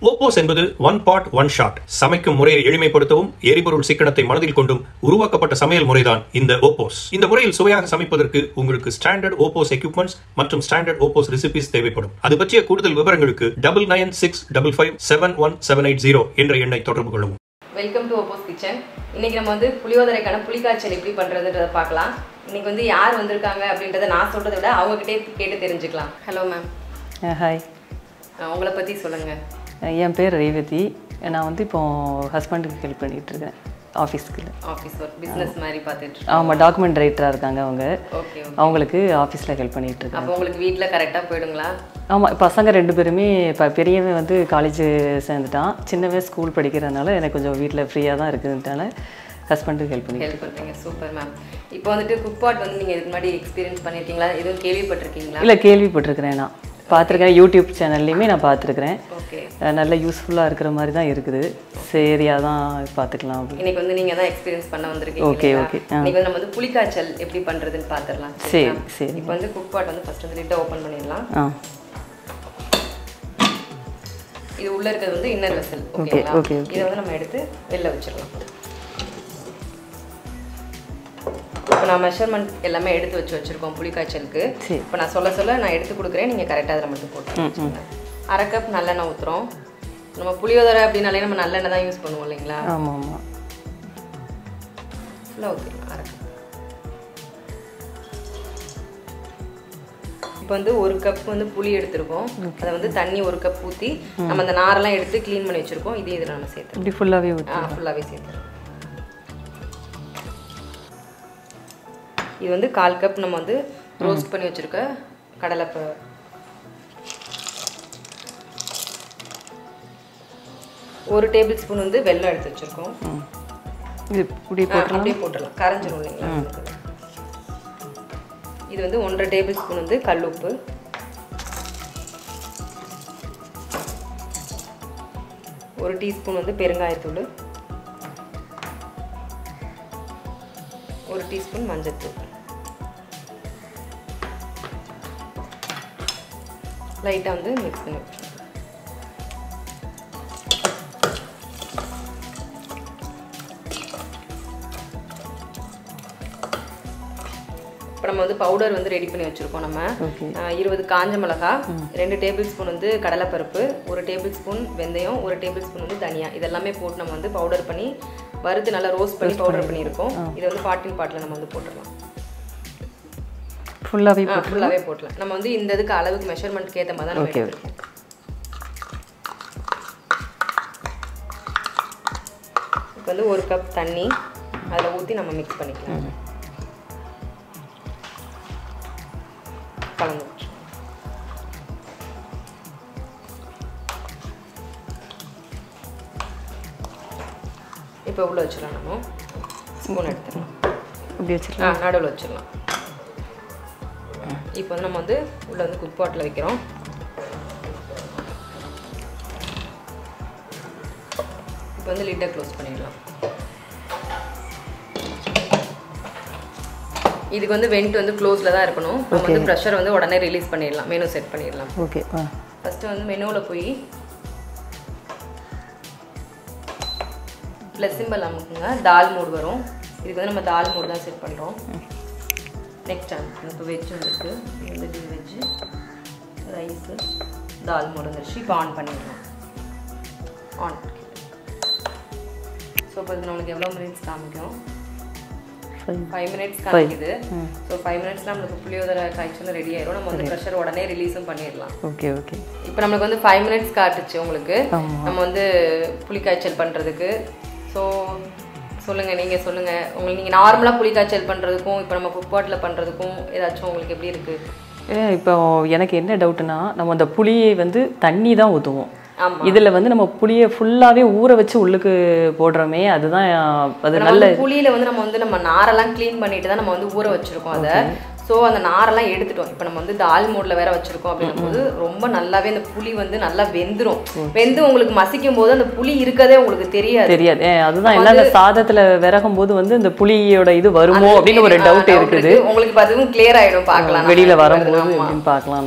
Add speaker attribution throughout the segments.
Speaker 1: ஓப்போஸ் என்பது one pot one shot சமைக்கும் முறையை எளிமைப்படுத்தவும் எரிபொருள் சிக்கனத்தை மனதில் கொண்டும் உருவாக்கப்பட்ட சமையல் முறைதான் இந்த ஓப்போஸ் இந்த முறையில் சுவையாக சமைப்பதற்கு உங்களுக்கு ஸ்டாண்டர்ட் ஓப்போஸ் எக்யூப்மெண்ட்ஸ் மற்றும் ஸ்டாண்டர்ட் ஓப்போஸ் ரெசிபிஸ் தேவைப்படும் அது பற்றிய கூடுதல் விவரங்களுக்கு double nine six double five seven one seven eight zero என்ற எண்ணை தொடர்பு கொள்ளவும்
Speaker 2: வெல்கம் டு ஓப்போஸ் கிச்சன் இன்னைக்கு நம்ம வந்து புளியோதரைக்கான புளிக்காய்ச்சல் எப்படி பண்ணுறதுன்றத பார்க்கலாம் இன்னைக்கு வந்து யார் வந்திருக்காங்க அப்படின்றத நான் சொல்கிறத விட அவங்ககிட்டே கேட்டு தெரிஞ்சுக்கலாம் ஹலோ மேம்
Speaker 3: ஹாய்
Speaker 2: உங்களை பற்றி சொல்லுங்கள்
Speaker 3: என் பேர் ரேவதி நான் வந்து இப்போ ஹஸ்பண்டுக்கு ஹெல்ப் பண்ணிகிட்டு இருக்கேன் ஆஃபீஸ்க்கு
Speaker 2: ஆஃபீஸ் ஒர்க் பிஸ்னஸ் மாதிரி பார்த்துட்டு
Speaker 3: ஆமாம் டாக்குமெண்ட் ரைட்டராக இருக்காங்க அவங்க
Speaker 2: ஓகே ஓகே
Speaker 3: அவங்களுக்கு ஆஃபீஸில் ஹெல்ப் பண்ணிகிட்டு இருக்கேன்
Speaker 2: அப்போ உங்களுக்கு வீட்டில் கரெக்டாக போயிடுங்களா
Speaker 3: ஆமாம் பசங்க ரெண்டு பேருமே இப்போ பெரியவன் வந்து காலேஜ் சேர்ந்துட்டான் சின்னவன் ஸ்கூல் படிக்கிறதுனால எனக்கு கொஞ்சம் வீட்டில் ஃப்ரீயாக தான் இருக்குதுன்றனால ஹஸ்பண்டுக்கு ஹெல்ப் பண்ணி
Speaker 2: ஹெல்ப் பண்ணுறீங்க சூப்பர் மேம் இப்போ வந்துட்டு குக்பாட் வந்து நீங்கள் இதுக்கு முன்னாடி எக்ஸ்பீரியன்ஸ் பண்ணியிருக்கீங்களா எதுவும் கேள்விப்பட்டிருக்கீங்களா
Speaker 3: இல்லை கேள்விப்பட்டிருக்கிறேன் நான் பார்த்துருக்கேன் யூடியூப் சேனல்லையுமே நான் பார்த்துருக்குறேன்
Speaker 2: ஓகே
Speaker 3: அஹ் நல்ல யூஸ்ஃபுல்லாக இருக்கிற மாதிரி தான் இருக்குது சரியாக தான் பார்த்துக்கலாம் அப்படின்னு
Speaker 2: இன்னைக்கு வந்து நீங்கள் தான் எக்ஸ்பீரியன்ஸ் பண்ண வந்திருக்கீங்க
Speaker 3: Okay,
Speaker 2: இல்லையா?
Speaker 3: okay. ஆ.
Speaker 2: இன்னைக்கு வந்து நம்ம வந்து புளிக்காய்ச்சல் எப்படி பண்ணுறதுன்னு பார்த்துடலாம்
Speaker 3: சரி சரி
Speaker 2: இப்போ வந்து குக்பாட் வந்து ஃபர்ஸ்ட் வந்து லிட்டை ஓப்பன் பண்ணிடலாம்
Speaker 3: ஆ
Speaker 2: இது உள்ள இருக்கிறது வந்து இன்னர் வெசல்
Speaker 3: Okay,
Speaker 2: ஓகேங்களா
Speaker 3: okay, okay.
Speaker 2: இதை வந்து நம்ம எடுத்து வெளில வச்சிடலாம் இப்போ நான் மெஷர்மெண்ட் எல்லாமே எடுத்து வச்சு வச்சிருக்கோம் புளிக்காய்ச்சலுக்கு
Speaker 3: சரி.
Speaker 2: இப்போ நான் சொல்ல சொல்ல நான் எடுத்து கொடுக்குறேன் நீங்கள் கரெக்டாக அதில் மட்டும் போட்டு அரை கப் நல்லெண்ணெய் ஊற்றுறோம் நம்ம புளியோதரை அப்படின்னாலே நம்ம நல்லெண்ணெய் தான் யூஸ் பண்ணுவோம் இல்லைங்களா
Speaker 3: ஆமாம் ஆமாம்
Speaker 2: ஃபுல்லாக ஊற்றிடலாம் அரை கப் இப்போ வந்து ஒரு கப் வந்து புளி எடுத்திருக்கோம் அதை வந்து தண்ணி ஒரு கப் ஊற்றி நம்ம அந்த நாரெல்லாம் எடுத்து க்ளீன் பண்ணி வச்சிருக்கோம் இது இதில் நம்ம சேர்த்து
Speaker 3: இப்படி ஃபுல்லாகவே ஊற்றி
Speaker 2: ஆ ஃபுல்லாகவே சேர்த்து இது வந்து கால் கப் நம்ம வந்து ரோஸ்ட் பண்ணி வச்சிருக்க கடலைப்ப ஒரு டேபிள் ஸ்பூன் வந்து வெல்லம் எடுத்து வச்சிருக்கோம்
Speaker 3: இது இப்படி
Speaker 2: ஆ, அப்படியே போட்டுடலாம் கரைஞ்சிரும் இல்லைங்களா இது வந்து ஒன்றரை டேபிள் ஸ்பூன் வந்து கல்லுப்பு ஒரு டீஸ்பூன் வந்து பெருங்காயத்தூள் ஒரு டீஸ்பூன் மஞ்சள்தூள் லைட்டாக வந்து மிக்ஸ் பண்ணி விட்டுருங்க இப்போ நம்ம வந்து பவுடர் வந்து ரெடி பண்ணி வச்சுருக்கோம் நம்ம
Speaker 3: ஓகே
Speaker 2: ஆஹ் இருபது காஞ்ச மிளகா ரெண்டு டேபிள் ஸ்பூன் வந்து கடலைப்பருப்பு ஒரு டேபிள் ஸ்பூன் வெந்தயம் ஒரு டேபிள் ஸ்பூன் வந்து தனியா இதெல்லாமே போட்டு நம்ம வந்து பவுடர் பண்ணி வறுத்து நல்லா ரோஸ்ட் பண்ணி பவுடர் பண்ணியிருக்கோம் இதை வந்து பாட்டில் பாட்டில் நம்ம வந்து போட்டுடலாம்
Speaker 3: ஃபுல்லாகவே
Speaker 2: ஆ ஃபுல்லாகவே போட்டலாம் நம்ம வந்து இந்த இதுக்கு அளவுக்கு மெஷர்மெண்ட்க்கு ஏற்ற மாதிரி தான் நம்ம
Speaker 3: Okay,
Speaker 2: எடுத்துருக்கோம் இப்போ வந்து ஒரு கப் தண்ணி அதில் ஊற்றி நம்ம மிக்ஸ் பண்ணிக்கலாம் கலந்து விட்டுருங்க. இப்போ உள்ள வச்சிடலாம் நம்ம ஸ்பூன் எடுத்துடலாம்
Speaker 3: இப்படி வச்சுக்கலாம்
Speaker 2: ஆ நடுவில் வச்சிடலாம் இப்போ வந்து நம்ம வந்து உள்ள வந்து குக் பாட்டில் வைக்கிறோம் இப்போ வந்து லிட்டை க்ளோஸ் பண்ணிடலாம் இதுக்கு வந்து வெண்ட் வந்து க்ளோஸில் தான் இருக்கணும் நம்ம வந்து ப்ரெஷர் வந்து உடனே ரிலீஸ் பண்ணிடலாம் மெனு செட் பண்ணிடலாம்
Speaker 3: ஓகே ஆ
Speaker 2: ஃபஸ்ட்டு வந்து மெனுவில் போய் ப்ளஸ் சிம்பிள் அமுக்குங்க தால் மூடு வரும் இதுக்கு வந்து நம்ம தால் மூடு தான் செட் பண்ணுறோம் நெக்ஸ்ட் அமுக்குங்க இப்போ வெஜ் வந்துருக்கு இது வந்து வெஜ்ஜு ரைஸு தால் மூடு வந்துருச்சு இப்போ ஆன் பண்ணிடலாம் ஆன் ஸோ இப்போ இது நம்மளுக்கு எவ்வளோ மினிட்ஸ் காமிக்கும்
Speaker 3: ஃபைன்
Speaker 2: ஃபைவ் மினிட்ஸ் காமிக்குது ஸோ ஃபைவ் மினிட்ஸ்ல நம்மளுக்கு புளியோதரை காய்ச்சல் ரெடி ஆயிரும் நம்ம வந்து ப்ரெஷர் உடனே ரிலீஸும் பண்ணிடலாம்
Speaker 3: ஓகே ஓகே
Speaker 2: இப்போ நம்மளுக்கு வந்து ஃபைவ் மினிட்ஸ் காட்டுச்சு உங்களுக்கு
Speaker 3: ஆமா.
Speaker 2: நம்ம வந்து புளிக்காய்ச்சல் பண்ணுறதுக்கு ஸோ சொல்லுங்கள் நீங்கள் சொல்லுங்கள் உங்களுக்கு நீங்கள் நார்மலாக புளிக்காய்ச்சல் பண்ணுறதுக்கும் இப்போ நம்ம குப்பாட்டில் பண்ணுறதுக்கும் ஏதாச்சும் உங்களுக்கு எப்படி இருக்குது
Speaker 3: ஏ இப்போ எனக்கு என்ன டவுட்னா நம்ம அந்த புளியை வந்து தண்ணி தான் ஊற்றுவோம்
Speaker 2: ஆமா.
Speaker 3: இதில் வந்து நம்ம புளியை ஃபுல்லாகவே ஊற வச்சு உள்ளுக்கு போடுறோமே அதுதான் அது
Speaker 2: நம்ம
Speaker 3: நல்ல
Speaker 2: வந்து புளியில வந்து நம்ம வந்து நம்ம நாரெல்லாம் க்ளீன் பண்ணிட்டு தான் நம்ம வந்து ஊற வச்சிருக்கோம் அதை ஸோ அந்த நாரெல்லாம் எடுத்துட்டோம் இப்போ நம்ம வந்து தால் மோட்ல வேற வச்சிருக்கோம் அப்படின்னும் போது ரொம்ப நல்லாவே அந்த புளி வந்து நல்லா வெந்துரும் வெந்து உங்களுக்கு மசிக்கும் போது அந்த புளி இருக்கதே உங்களுக்கு தெரியாது
Speaker 3: தெரியாது ஏ, அதுதான் என்ன அந்த சாதத்துல விறகும் போது வந்து இந்த புளியோட இது வருமோ அப்படின்னு ஒரு
Speaker 2: ஆ,
Speaker 3: டவுட்
Speaker 2: doubt
Speaker 3: இருக்குது
Speaker 2: இருக்கு. உங்களுக்கு இப்ப அதுவும் கிளியர் ஆயிடும் பார்க்கலாம்
Speaker 3: வெளியில
Speaker 2: நம்ம
Speaker 3: வரும்போது
Speaker 2: ஆமா.
Speaker 3: அப்படின்னு பார்க்கலாம் நம்ம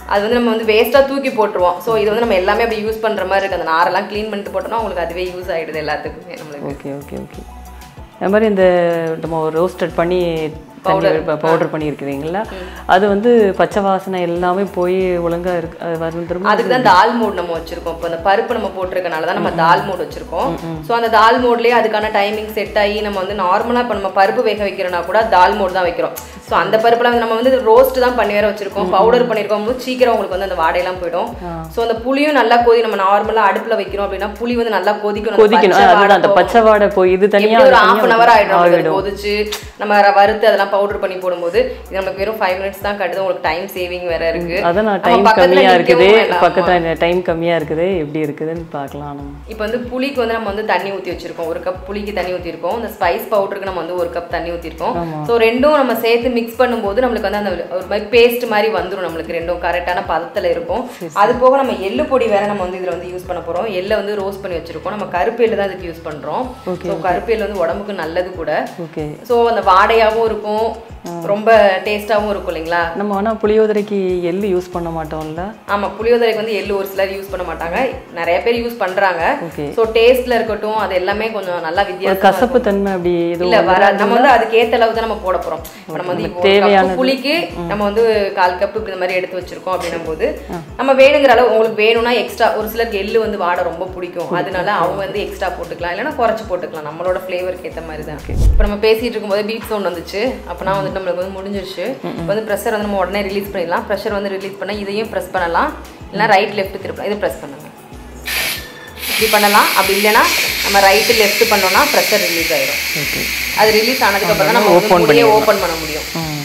Speaker 2: அது வந்து நம்ம வந்து வேஸ்ட்டாக தூக்கி போட்டுருவோம் ஸோ இது வந்து நம்ம எல்லாமே அப்படி யூஸ் பண்ணுற மாதிரி இருக்குது அந்த நாரெல்லாம் க்ளீன் பண்ணிட்டு போட்டோம்னா உங்களுக்கு அதுவே யூஸ் ஆகிடுது எல்லாத்துக்குமே நம்மளுக்கு
Speaker 3: ஓகே ஓகே ஓகே அது மாதிரி இந்த நம்ம ரோஸ்டட் பண்ணி பவுடர் பண்ணியிருக்கிறீங்களா அது வந்து பச்சை வாசனை எல்லாமே போய் ஒழுங்கா இருக்கு அது வந்துருமா
Speaker 2: அதுக்கு தான் தால் மோட் நம்ம வச்சிருக்கோம் இப்போ அந்த பருப்பு நம்ம போட்டிருக்கனால தான் நம்ம தால் மோட் வச்சிருக்கோம் ஸோ அந்த தால் மோட்லயே அதுக்கான டைமிங் செட் ஆகி நம்ம வந்து நார்மலா இப்போ நம்ம பருப்பு வேக வைக்கிறோம்னா கூட தால் மோட் தான் வைக்கிறோம் ஸோ அந்த பருப்புல வந்து நம்ம வந்து ரோஸ்ட் தான் பண்ணி வேற வச்சிருக்கோம் பவுடர் பண்ணிருக்கோம் போது சீக்கிரம் உங்களுக்கு வந்து அந்த வாடையெல்லாம் போயிடும் ஸோ அந்த புளியும் நல்லா கொதி நம்ம நார்மலா அடுப்புல வைக்கிறோம் அப்படின்னா புளி வந்து நல்லா கொதிக்கணும்
Speaker 3: கொதிக்கணும்
Speaker 2: பச்சை
Speaker 3: அதுதான் அந்த
Speaker 2: வாடை
Speaker 3: பச்சை வாடை போய் இது தனியா
Speaker 2: எப்படி ஒரு
Speaker 3: அது
Speaker 2: half
Speaker 3: தனியா
Speaker 2: அன் அவர் ஆயிடும் நமக்கு அது
Speaker 3: ஆகிடும்.
Speaker 2: கொதிச்சு நம்ம ர- வறுத்து அதெல்லாம் பவுடர் பண்ணி போடும்போது இது நமக்கு வெறும் ஃபைவ் மினிட்ஸ் தான் கட்டுது உங்களுக்கு டைம் சேவிங் வேற இருக்கு
Speaker 3: அதான் நான்
Speaker 2: நம்ம
Speaker 3: டைம்
Speaker 2: பக்கத்துல
Speaker 3: கம்மியா இருக்குது
Speaker 2: நிக்கவும் வேண்டாம்.
Speaker 3: பக்கத்துல டைம் கம்மியா இருக்குது எப்படி இருக்குதுன்னு பார்க்கலாம் நம்ம
Speaker 2: இப்போ வந்து புளிக்கு வந்து நம்ம வந்து தண்ணி ஊற்றி வச்சிருக்கோம் ஒரு கப் புளிக்கு தண்ணி ஊற்றிருக்கோம் இந்த ஸ்பைஸ் பவுடருக்கு நம்ம வந்து ஒரு கப் தண்ணி ஊற்றிருக்கோம் ஸோ ரெண்டும் நம்ம சேர்த்து மிக்ஸ் பண்ணும்போது நம்மளுக்கு வந்து அந்த ஒரு மாதிரி பேஸ்ட் மாதிரி வந்துடும் நம்மளுக்கு ரெண்டும் கரெக்டான பதத்தில் இருக்கும் அது போக நம்ம எள்ளு பொடி வேற நம்ம வந்து இதில் வந்து யூஸ் பண்ண போகிறோம் எள்ளை வந்து ரோஸ்ட் பண்ணி வச்சிருக்கோம் நம்ம கருப்பு எள்ளு தான் இதுக்கு யூஸ் பண்ணுறோம் ஸோ கருப்பு எள்ளு வந்து உடம்புக்கு நல்லது கூட
Speaker 3: ஓகே
Speaker 2: ஸோ அந்த வாடையாகவும் இருக்கும் ரொம்ப டேஸ்டாகவும் இருக்கும் இல்லைங்களா
Speaker 3: நம்ம ஆனா புளியோதரைக்கு எள்ளு யூஸ் பண்ண மாட்டோம்ல
Speaker 2: ஆமா புளியோதரைக்கு வந்து எள்ளு ஒரு சிலர் யூஸ் பண்ண மாட்டாங்க நிறைய பேர் யூஸ் பண்றாங்க
Speaker 3: Okay.
Speaker 2: ஸோ டேஸ்ட்ல இருக்கட்டும் அது எல்லாமே கொஞ்சம் நல்லா
Speaker 3: ஒரு
Speaker 2: வித்தியாசம்
Speaker 3: கசப்பு தன்மை அப்படி எதுவும்
Speaker 2: இல்ல வர நம்ம வந்து அதுக்கு ஏத்த அளவு தான் நம்ம போட போறோம் இப்ப நம்ம வந்து இப்போ ஒரு
Speaker 3: தேவையானது.
Speaker 2: cup புளிக்கு நம்ம வந்து கால் கப் இந்த மாதிரி எடுத்து வச்சிருக்கோம் அப்படின்னும் போது நம்ம வேணுங்கிற அளவு உங்களுக்கு வேணும்னா எக்ஸ்ட்ரா ஒரு சிலருக்கு எள்ளு வந்து வாட ரொம்ப பிடிக்கும் அதனால அவங்க வந்து எக்ஸ்ட்ரா போட்டுக்கலாம் இல்லைன்னா குறைச்சு போட்டுக்கலாம் நம்மளோட ஃப்ளேவருக்கு ஏத்த மாதிரி தான் இப்போ நம்ம பேசிட்டு இருக்கும்போது பீப் சவுண்ட் வந்துச்சு அப்பனா வந்துட்டு நம்மளுக்கு வந்து முடிஞ்சிருச்சு இப்போ வந்து ப்ரெஷர் வந்து நம்ம உடனே ரிலீஸ் பண்ணிடலாம் ப்ரெஷர் வந்து ரிலீஸ் பண்ணா இதையும் ப்ரெஸ் பண்ணலாம் இல்லைன்னா ரைட் லெஃப்ட் திருப்பலாம் இதை ப்ரெஸ் பண்ணுங்க இப்படி பண்ணலாம் அப்படி இல்லைன்னா நம்ம ரைட்டு லெஃப்ட் பண்ணோம்னா ப்ரெஷர் ரிலீஸ் ஆயிடும்
Speaker 3: ஓகே
Speaker 2: அது ரிலீஸ் ஆனதுக்கப்புறம் தான் நம்ம
Speaker 3: Open
Speaker 2: வந்து ஓப்பன் பண்ண முடியும்
Speaker 3: ம்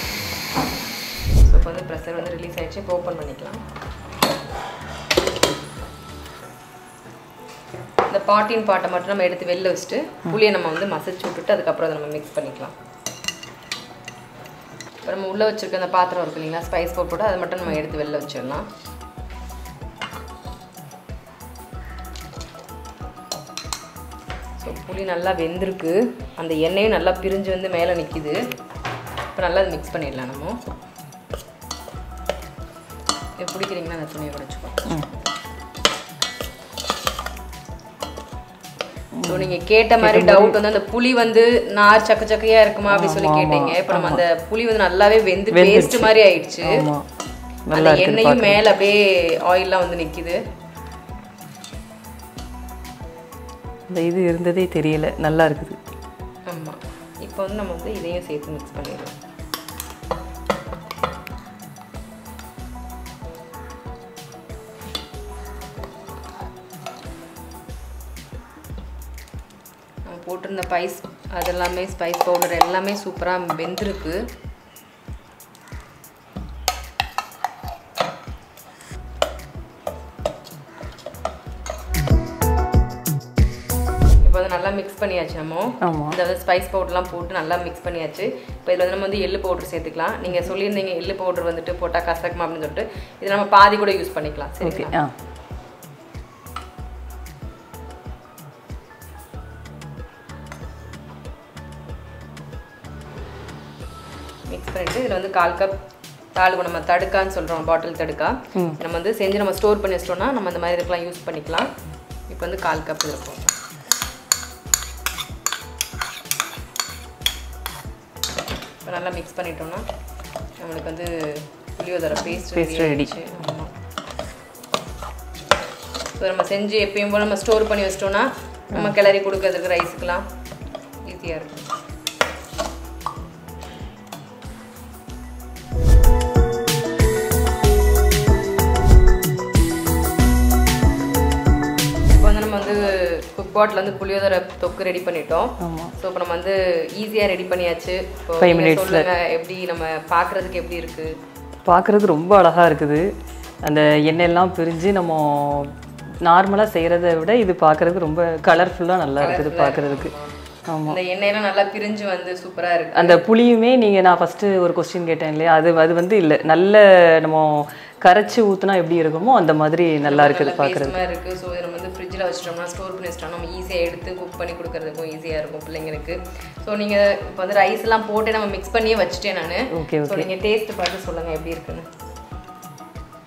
Speaker 2: ஸோ இப்போ வந்து ப்ரெஷர் வந்து ரிலீஸ் ஆயிடுச்சு இப்போ ஓப்பன் பண்ணிக்கலாம் இந்த பாட்டின் பாட்டை மட்டும் நம்ம எடுத்து வெளில வச்சுட்டு புளியை நம்ம வந்து மசிச்சு விட்டுட்டு அதுக்கப்புறம் அதை நம்ம மிக்ஸ் பண்ணிக்கலாம் இப்போ நம்ம உள்ளே வச்சிருக்க அந்த பாத்திரம் இருக்கு இல்லைங்களா ஸ்பைஸ் போட்டு அதை மட்டும் நம்ம எடுத்து வெளில வச்சிடலாம் ஸோ புளி நல்லா வெந்திருக்கு அந்த எண்ணெயும் நல்லா பிரிஞ்சு வந்து மேலே நிற்கிது இப்போ நல்லா அது மிக்ஸ் பண்ணிடலாம் நம்ம இது பிடிக்கிறீங்களா அந்த துணியை உடைச்சுக்கோ ஸோ நீங்கள் கேட்ட மாதிரி டவுட் வந்து அந்த புளி வந்து நார் சக்க சக்கையா இருக்குமா அப்படி சொல்லி கேட்டீங்க இப்போ நம்ம அந்த புளி வந்து நல்லாவே வெந்து பேஸ்ட் மாதிரி ஆயிடுச்சு
Speaker 3: ஆமா
Speaker 2: அந்த
Speaker 3: நல்லா இருக்குது
Speaker 2: எண்ணெயும் மேலே அப்படியே ஆயில்லாம் வந்து நிற்கிது
Speaker 3: இந்த இது இருந்ததே தெரியல நல்லா இருக்குது
Speaker 2: ஆமாம் இப்போ வந்து நம்ம வந்து இதையும் சேர்த்து மிக்ஸ் பண்ணிடலாம் நம்ம போட்டிருந்த ஸ்பைஸ் அதெல்லாமே ஸ்பைஸ் பவுடர் எல்லாமே சூப்பராக வெந்திருக்கு இப்போ வந்து நல்லா மிக்ஸ் பண்ணியாச்சு நம்ம
Speaker 3: ஆமா
Speaker 2: இந்த வந்து ஸ்பைஸ் பவுடர்லாம் போட்டு நல்லா மிக்ஸ் பண்ணியாச்சு இப்போ இதில் வந்து நம்ம வந்து எள்ளு பவுடர் சேர்த்துக்கலாம் நீங்கள் சொல்லியிருந்தீங்க எள்ளு பவுடர் வந்துட்டு போட்டால் கசக்குமா அப்படின்னு சொல்லிட்டு இதை நம்ம பாதி கூட யூஸ் பண்ணிக்கலாம்
Speaker 3: ஓகே
Speaker 2: சரிங்களா
Speaker 3: ஆ
Speaker 2: மிக்ஸ் பண்ணிட்டு இதில் வந்து கால் கப் தாளுக்கு நம்ம தடுக்கான்னு சொல்கிறோம் பாட்டில் தடுக்கா நம்ம வந்து செஞ்சு நம்ம ஸ்டோர் பண்ணி வச்சிட்டோம்னா நம்ம இந்த மாதிரி இதுக்கெல்லாம் யூஸ் பண்ணிக்கலாம் இப்போ வந்து கால் கப் இருக்கும் இப்போ நல்லா மிக்ஸ் பண்ணிட்டோம்னா நம்மளுக்கு வந்து புளியோதரை பேஸ்ட்
Speaker 3: Paste ready.
Speaker 2: ஆமாம் ஸோ நம்ம செஞ்சு எப்பயும் போல் நம்ம ஸ்டோர் பண்ணி வச்சிட்டோம்னா நம்ம கிளறி கொடுக்கறதுக்கு ரைஸுக்கெலாம் ஈஸியாக இருக்கும் இப்போ வந்து நம்ம வந்து குக் பாட்டில் வந்து புளியோதரை தொக்கு ரெடி பண்ணிட்டோம்
Speaker 3: ஆமா
Speaker 2: ஸோ இப்போ நம்ம வந்து ஈஸியாக ரெடி பண்ணியாச்சு இப்போ
Speaker 3: Five
Speaker 2: நீங்க
Speaker 3: minutes-ல.
Speaker 2: சொல்லுங்க எப்படி நம்ம பார்க்கறதுக்கு எப்படி இருக்கு
Speaker 3: பார்க்குறதுக்கு ரொம்ப அழகா இருக்குது அந்த எண்ணெயெல்லாம் பிரிஞ்சு நம்ம நார்மலாக செய்கிறத விட இது பார்க்குறதுக்கு ரொம்ப கலர்ஃபுல்லாக நல்லா இருக்குது பார்க்குறதுக்கு ஆமாம்
Speaker 2: இந்த எண்ணெயெல்லாம் நல்லா பிரிஞ்சு வந்து சூப்பரா இருக்கு
Speaker 3: அந்த புளியுமே நீங்கள் நான் ஃபஸ்ட்டு ஒரு கொஸ்டின் கேட்டேன் இல்லையா அது அது வந்து இல்லை நல்ல நம்ம கரைச்சி ஊற்றுனா எப்படி இருக்குமோ அந்த மாதிரி நல்லா இருக்குது
Speaker 2: நல்லா
Speaker 3: பார்க்குறது
Speaker 2: பேஸ்ட் மாதிரி இருக்கு ஸோ இதை நம்ம வந்து ஃப்ரிட்ஜில் வச்சிட்டோம்னா ஸ்டோர் பண்ணி வச்சிட்டோம்னா நம்ம ஈஸியாக எடுத்து குக் பண்ணி கொடுக்கறதுக்கும் ஈஸியாக இருக்கும் பிள்ளைங்களுக்கு ஸோ நீங்கள் இப்போ வந்து ரைஸ் எல்லாம் போட்டு நம்ம மிக்ஸ் பண்ணியே வச்சுட்டேன் நான்
Speaker 3: ஓகே
Speaker 2: ஸோ நீங்கள் டேஸ்ட் பார்த்து சொல்லுங்க எப்படி இருக்குன்னு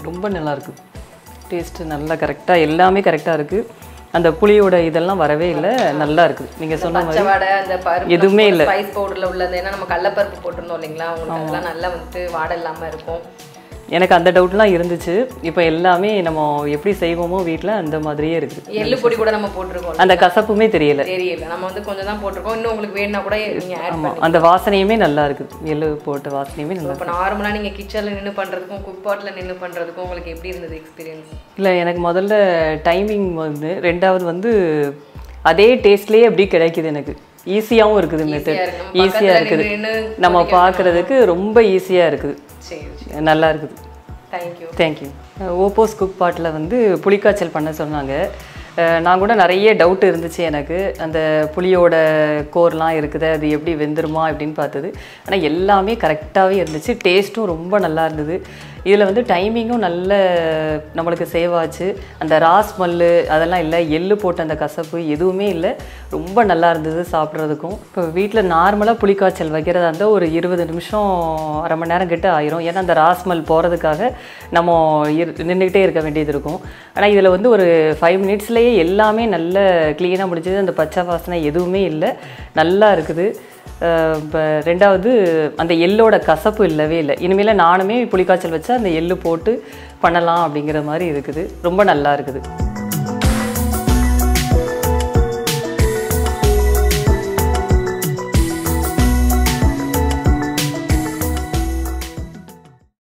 Speaker 3: ரொம்ப நல்லா இருக்கு டேஸ்ட்டு நல்லா கரெக்டாக எல்லாமே கரெக்டாக இருக்குது அந்த புளியோட இதெல்லாம் வரவே இல்லை நல்லா இருக்குது நீங்கள் சொன்ன
Speaker 2: பச்சை
Speaker 3: மாதிரி
Speaker 2: வாடை அந்த பருப்பு
Speaker 3: எதுவுமே இல்ல.
Speaker 2: ஸ்பைஸ் பவுடர்ல உள்ளது ஏன்னா நம்ம கடலப்பருப்பு போட்டிருந்தோம் இல்லைங்களா உங்களுக்கு அதெல்லாம் நல்லா வந்துட்டு வாடை இல்லாம இருக்கும்
Speaker 3: எனக்கு அந்த டவுட்லாம் இருந்துச்சு இப்போ எல்லாமே நம்ம எப்படி செய்வோமோ வீட்டில் அந்த மாதிரியே இருக்குது
Speaker 2: எள்ளு பொடி கூட நம்ம போட்டிருக்கோம்
Speaker 3: அந்த கசப்புமே தெரியல
Speaker 2: தெரியல நம்ம வந்து கொஞ்சம் தான் போட்டிருக்கோம் இன்னும் உங்களுக்கு வேணும்னா கூட நீங்க ஆட்
Speaker 3: ஆமாம் அந்த வாசனையுமே நல்லா இருக்குது எள்ளு போட்ட வாசனையுமே நல்லா
Speaker 2: இப்போ நார்மலா நீங்க கிச்சன்ல நின்னு பண்றதுக்கும் குக் பாட்ல நின்னு பண்றதுக்கும் உங்களுக்கு எப்படி இருந்தது எக்ஸ்பீரியன்ஸ்
Speaker 3: இல்லை எனக்கு முதல்ல டைமிங் வந்து ரெண்டாவது வந்து அதே டேஸ்ட்லேயே எப்படி கிடைக்குது எனக்கு ஈஸியாகவும் இருக்குது மெத்தட்
Speaker 2: இருக்கு. நம்ம
Speaker 3: ஈஸியாக
Speaker 2: பக்கத்துல
Speaker 3: இருக்குது
Speaker 2: நின்னு
Speaker 3: நம்ம பார்க்குறதுக்கு ரொம்ப ஈஸியாக இருக்குது
Speaker 2: சரி சரி
Speaker 3: நல்லா இருக்குது
Speaker 2: தேங்க்யூ
Speaker 3: தேங்க்யூ ஓப்போஸ் குக் பாட்டில் வந்து புளிக்காய்ச்சல் பண்ண சொன்னாங்க அஹ் நான் கூட நிறைய டவுட் இருந்துச்சு எனக்கு அந்த புளியோட கோர்லாம் இருக்குது அது எப்படி வெந்துருமா அப்படின்னு பார்த்தது ஆனால் எல்லாமே கரெக்டாகவே இருந்துச்சு டேஸ்ட்டும் ரொம்ப நல்லா இருந்தது இதில் வந்து டைமிங்கும் நல்ல நம்மளுக்கு சேவ் ஆச்சு அந்த ராஸ் மல்லு அதெல்லாம் இல்லை எள்ளு போட்ட அந்த கசப்பு எதுவுமே இல்லை ரொம்ப நல்லா இருந்தது சாப்பிட்றதுக்கும் இப்போ வீட்டில் நார்மலாக புளிக்காய்ச்சல் வைக்கிறதா இருந்தால் ஒரு இருபது நிமிஷம் அரை மணி நேரம் கிட்ட ஆயிரும் ஏன்னா அந்த ராஸ்மல் போகிறதுக்காக நம்ம இரு நின்றுக்கிட்டே இருக்க வேண்டியது இருக்கும் ஆனால் இதில் வந்து ஒரு ஃபைவ் மினிட்ஸ்லேயே எல்லாமே நல்ல க்ளீனாக முடிஞ்சது அந்த பச்சை வாசனை எதுவுமே இல்லை நல்லா இருக்குது இப்போ ரெண்டாவது அந்த எள்ளோட கசப்பு இல்லவே இல்லை இனிமேல் நானுமே புளிக்காய்ச்சல் வச்சா அந்த எள்ளு போட்டு பண்ணலாம் அப்படிங்கிற மாதிரி இருக்குது ரொம்ப நல்லா இருக்குது